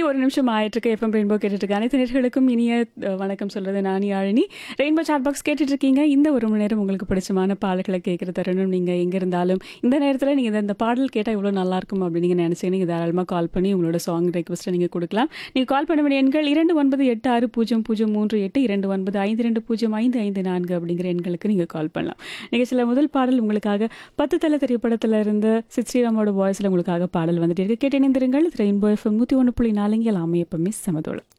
ஒரு நிமிஷம் ஆயிட்டு இருக்கு எஃப்எம் ரெயின்போ கேட்டுட்டு இருக்க அனைத்து நேர்களுக்கும் இனிய அஹ், வணக்கம் சொல்றது நான் யாழினி ரெயின்போ சாட் பாக்ஸ் கேட்டுட்டு இருக்கீங்க இந்த ஒரு மணி நேரம் உங்களுக்கு பிடிச்சமான பாடல்களை கேட்குற தருணம் நீங்க எங்க இருந்தாலும் இந்த நேரத்தில் நீங்க இந்த- இந்த பாடல் கேட்டால் இவ்வளோ நல்லா இருக்கும் அப்படின்னு நீங்க நினைச்சீங்க நீங்க தாராளமாக கால் பண்ணி உங்களோட சாங் ரெக்வஸ்ட்டை நீங்க கொடுக்கலாம் நீங்க கால் பண்ண வேண்டிய எண்கள் இரண்டு ஒன்பது எட்டு ஆறு பூஜ்ஜியம் பூஜ்ஜியம் மூன்று எட்டு இரண்டு ஒன்பது ஐந்து ரெண்டு பூஜ்ஜியம் ஐந்து ஐந்து நான்கு அப்படிங்கிற எண்களுக்கு நீங்க கால் பண்ணலாம் நிகழ்ச்சியில் முதல் பாடல் உங்களுக்காக பத்து தலை திரைப்படத்துல இருந்து சித் ஸ்ரீராமோட வாய்ஸ்ல உங்களுக்காக பாடல் வந்துட்டு இருக்கு கேட்டு இணைந்திருங்கள் ரெயின்போ எஃப்எம் நூற்றி ஒன்று புள்ளி நாலுங்க எல்லாமே எப்பவுமே சமதோளம்